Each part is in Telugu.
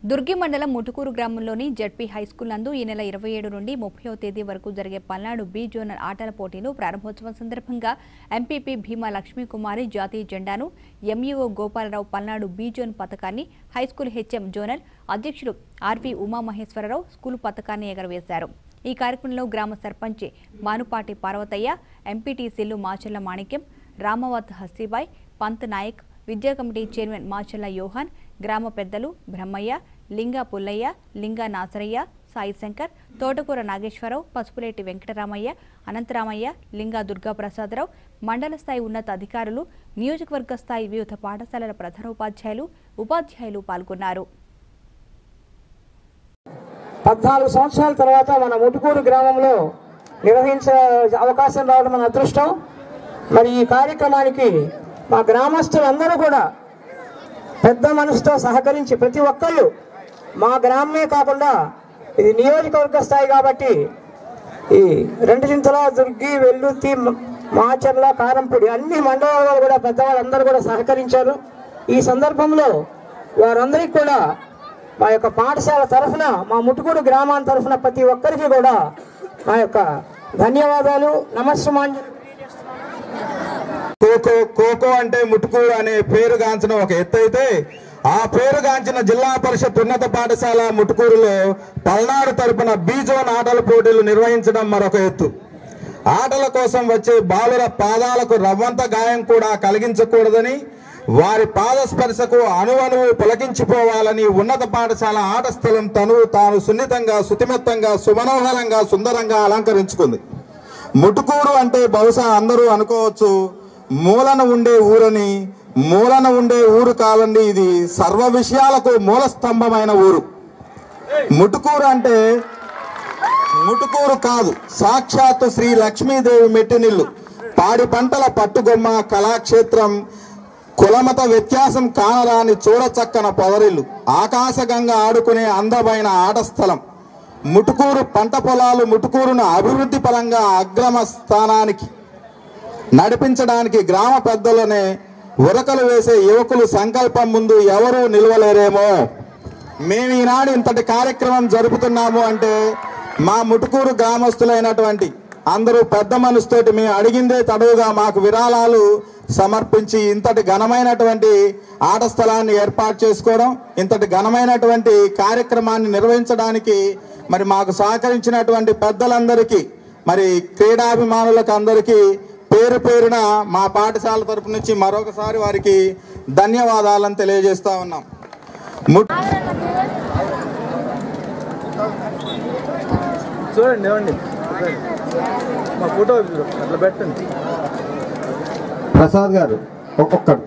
దుర్గి మండలం ముటుకూరు గ్రామంలోని జడ్పీ హైస్కూల్ నందు ఈ నెల ఇరవై ఏడు నుండి ముప్పైవ తేదీ వరకు జరిగే పల్నాడు బి జోనల్ ఆటల పోటీలు ప్రారంభోత్సవం సందర్భంగా ఎంపీపీ భీమా లక్ష్మీకుమారి జాతీయ జెండాను MEO Gopalarao Palnadu B zone పథకాన్ని హైస్కూల్ హెచ్ఎం జోనల్ అధ్యక్షుడు ఆర్వి ఉమామహేశ్వరరావు స్కూల్ పథకాన్ని ఎగరవేశారు ఈ కార్యక్రమంలో గ్రామ సర్పంచ్ మానుపాటి పార్వతయ్య ఎంపీటీసీలు మాచర్ల మాణిక్యం రామవత్ హస్సీబాయ్ పంత్ నాయక్ విద్యా కమిటీ చైర్మన్ మాచర్ల యోహాన్ గ్రామ పెద్దలు బ్రహ్మయ్య లింగా పుల్లయ్య లింగా నాసరయ్య సాయి శంకర్ తోటకూర నాగేశ్వరరావు పసుపులేటి వెంకటరామయ్య అనంతరామయ్య లింగా దుర్గాప్రసాదరావు మండల స్థాయి ఉన్నత అధికారులు నియోజకవర్గ స్థాయి వివిధ పాఠశాలల ప్రధానోపాధ్యాయులు ఉపాధ్యాయులు పాల్గొన్నారు పద్నాలుగు సంవత్సరాల తర్వాత మన ముటుకూరు గ్రామంలో నిర్వహించే అవకాశం రావడం మన అదృష్టం మరి ఈ కార్యక్రమానికి మా గ్రామస్తులందరూ కూడా పెద్ద మనసుతో సహకరించి ప్రతి ఒక్కళ్ళు మా గ్రామమే కాకుండా ఇది నియోజకవర్గ స్థాయి కాబట్టి ఈ రెండు చింతల దుర్గి వెల్లుత్తి మ- మాచర్ల కారంపూడి అన్ని మండలాల్లో కూడా పెద్దవాళ్ళందరూ కూడా సహకరించారు ఈ సందర్భంలో వారందరికీ కూడా మా యొక్క పాఠశాల తరఫున మా ముటుకూరు గ్రామాన్ని తరఫున ప్రతి ఒక్కరికి కూడా మా యొక్క ధన్యవాదాలు నమస్సుమాంజలి కోకో కోకో అంటే ముటుకూరు అనే పేరుగాంచిన ఒక ఎత్తు అయితే ఆ పేరుగాంచిన జిల్లా పరిషత్ ఉన్నత పాఠశాల ముటుకూరులో పల్నాడు తరపున బీ జోన్ ఆటల పోటీలు నిర్వహించడం మరొక ఎత్తు ఆటల కోసం వచ్చే బాలుర పాదాలకు రవ్వంత గాయం కూడా కలిగించకూడదని వారి పాదస్పర్శకు అణువణువు పులకించిపోవాలని ఉన్నత పాఠశాల ఆట స్థలం తను తాను సున్నితంగా సుతిమెత్తంగా సుమనోహరంగా సుందరంగా అలంకరించుకుంది ముటుకూరు అంటే బహుశా అందరూ అనుకోవచ్చు మూలన ఉండే ఊరని మూలన ఉండే ఊరు కాదండి ఇది సర్వ విషయాలకు మూల స్తంభమైన ఊరు ముటుకూరు అంటే ముటుకూరు కాదు సాక్షాత్తు శ్రీ లక్ష్మీదేవి మెట్టినిల్లు పాడి పంటల పట్టుగొమ్మ కళాక్షేత్రం కులమత వ్యత్యాసం కానరాని చూడచక్కన పొదరిల్లు ఆకాశగంగా ఆడుకునే అందమైన ఆట స్థలం ముటుకూరు పంట పొలాలు ముటుకూరును అభివృద్ధి పరంగా అగ్రమ స్థానానికి నడిపించడానికి గ్రామ పెద్దలనే ఉరకలు వేసే యువకులు సంకల్పం ముందు ఎవరూ నిలవలేరేమో మేము ఈనాడు ఇంతటి కార్యక్రమం జరుపుతున్నాము అంటే మా ముటుకూరు గ్రామస్తులైనటువంటి అందరూ పెద్ద మనసుతోటి మేము అడిగిందే తడువుగా మాకు విరాళాలు సమర్పించి ఇంతటి ఘనమైనటువంటి ఆట స్థలాన్ని ఏర్పాటు చేసుకోవడం ఇంతటి ఘనమైనటువంటి కార్యక్రమాన్ని నిర్వహించడానికి మరి మాకు సహకరించినటువంటి పెద్దలందరికీ మరి క్రీడాభిమానులకు అందరికీ పేరు పేరున మా పాఠశాల తరపు నుంచి మరొకసారి వారికి ధన్యవాదాలను తెలియజేస్తా ఉన్నాం ము- చూడండి ఏమండి మా ఫోటో అట్లా పెట్టండి ప్రసాద్ గారు ఒక్కొక్కడు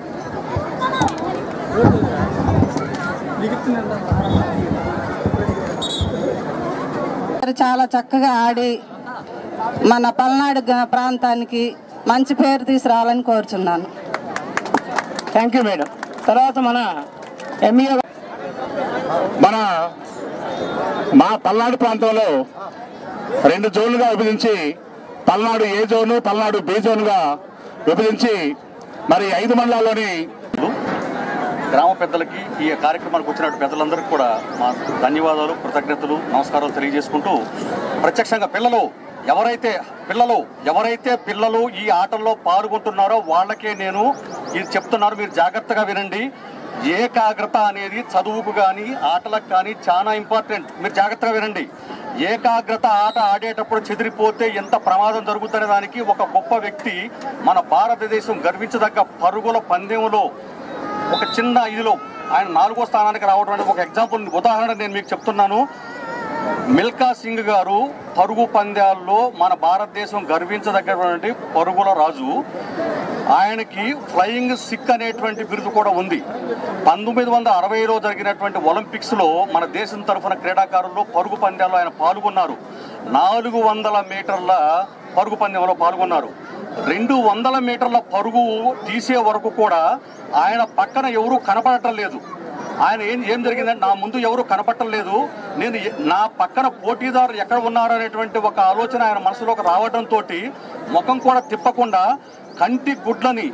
మరి చాలా చక్కగా ఆడి మన పల్నాడు గ- ప్రాంతానికి మంచి పేరు తీసుకురావాలని కోరుచున్నాను థ్యాంక్ యూ మేడం తర్వాత మన ఎంఈఓ మన మా పల్నాడు ప్రాంతంలో రెండు జోన్లుగా విభజించి Palnadu A zone Palnadu B జోన్గా విభజించి మరి ఐదు మండలాల్లోని గ్రామ పెద్దలకి ఈ కార్యక్రమానికి వచ్చినట్టు పెద్దలందరికీ కూడా మా ధన్యవాదాలు కృతజ్ఞతలు నమస్కారాలు తెలియజేసుకుంటూ ప్రత్యక్షంగా పిల్లలు ఎవరైతే పిల్లలు ఎవరైతే పిల్లలు ఈ ఆటల్లో పాల్గొంటున్నారో వాళ్ళకే నేను ఇది చెప్తున్నారు మీరు జాగ్రత్తగా వినండి ఏకాగ్రత అనేది చదువుకు కానీ ఆటలకు కానీ చాలా ఇంపార్టెంట్ మీరు జాగ్రత్తగా వినండి ఏకాగ్రత ఆట ఆడేటప్పుడు చెదిరిపోతే ఎంత ప్రమాదం జరుగుతుందనే దానికి ఒక గొప్ప వ్యక్తి మన భారతదేశం గర్వించదగ్గ పరుగుల పందెంలో ఒక చిన్న ఇదిలో ఆయన నాలుగో స్థానానికి రావడం అనేది ఒక ఎగ్జాంపుల్ ఉదాహరణ నేను మీకు చెప్తున్నాను మిల్కా సింగ్ గారు పరుగు పందాల్లో మన భారతదేశం గర్వించదగ్గటువంటి పరుగుల రాజు ఆయనకి ఫ్లయింగ్ సిక్ అనేటువంటి బిరుదు కూడా ఉంది పంతొమ్మిది వందల అరవైలో జరిగినటువంటి ఒలింపిక్స్లో మన దేశం తరఫున క్రీడాకారుల్లో పరుగు పందాల్లో ఆయన పాల్గొన్నారు నాలుగు వందల మీటర్ల పరుగు పందెంలో పాల్గొన్నారు రెండు వందల మీటర్ల పరుగు తీసే వరకు కూడా ఆయన పక్కన ఎవరూ కనపడటం లేదు ఆయన ఏం ఏం జరిగిందంటే నా ముందు ఎవరు కనపట్టలేదు నేను ఎ- నా పక్కన పోటీదారు ఎక్కడ ఉన్నారు అనేటువంటి ఒక ఆలోచన ఆయన మనసులోకి రావడంతో ముఖం కూడా తిప్పకుండా కంటి గుడ్లని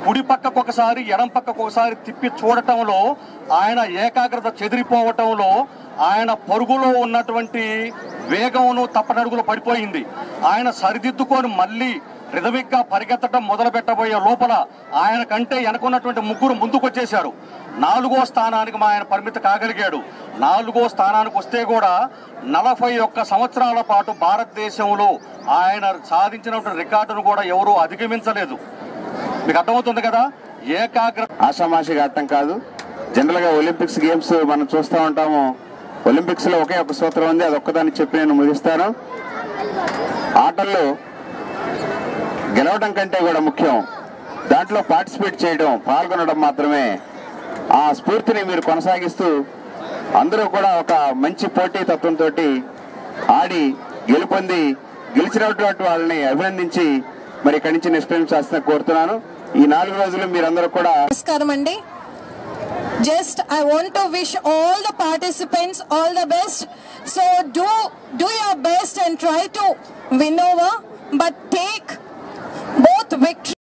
కుడి పక్కకు ఒకసారి ఎడం పక్కకు ఒకసారి తిప్పి చూడటంలో ఆయన ఏకాగ్రత చెదిరిపోవటంలో ఆయన పరుగులో ఉన్నటువంటి వేగమును తప్పనడుగులు పడిపోయింది ఆయన సరిదిద్దుకొని మళ్ళీ రిధమిక్ గా పరిగెత్తడం మొదలు పెట్టబోయే లోపల ఆయన కంటే వెనకున్నటువంటి ముగ్గురు ముందుకొచ్చేశారు నాలుగో స్థానానికి మా ఆయన పరిమితి కాగలిగాడు నాలుగో స్థానానికి వస్తే కూడా నలభై ఒక్క సంవత్సరాల పాటు భారతదేశంలో ఆయన సాధించినటువంటి రికార్డును కూడా ఎవరూ అధిగమించలేదు మీకు అర్థమవుతుంది కదా ఏకాగ్రత ఆషామాషిగా అర్థం కాదు జనరల్ గా ఒలింపిక్స్ గేమ్స్ మనం చూస్తూ ఉంటాము ఒలింపిక్స్ లో ఒకే ఒక సూత్రం ఉంది అది ఒక్కదాన్ని చెప్పి నేను ముగిస్తాను ఆటల్లో గెలవడం కంటే కూడా ముఖ్యం దాంట్లో పార్టిసిపేట్ చేయడం పాల్గొనడం మాత్రమే ఆ స్ఫూర్తిని మీరు కొనసాగిస్తూ అందరూ కూడా ఒక మంచి పోటీ తత్వంతో ఆడి గెలుపొంది గెలిచినటువంటి వాళ్ళని అభినందించి మరి ఇక్కడి నుంచి నిష్క్రమించాల్సిన కోరుతున్నాను ఈ నాలుగు రోజులు మీరందరూ కూడా నమస్కారం అండి just I want to wish all the participants all the best so do do your best and try to win over but take both victory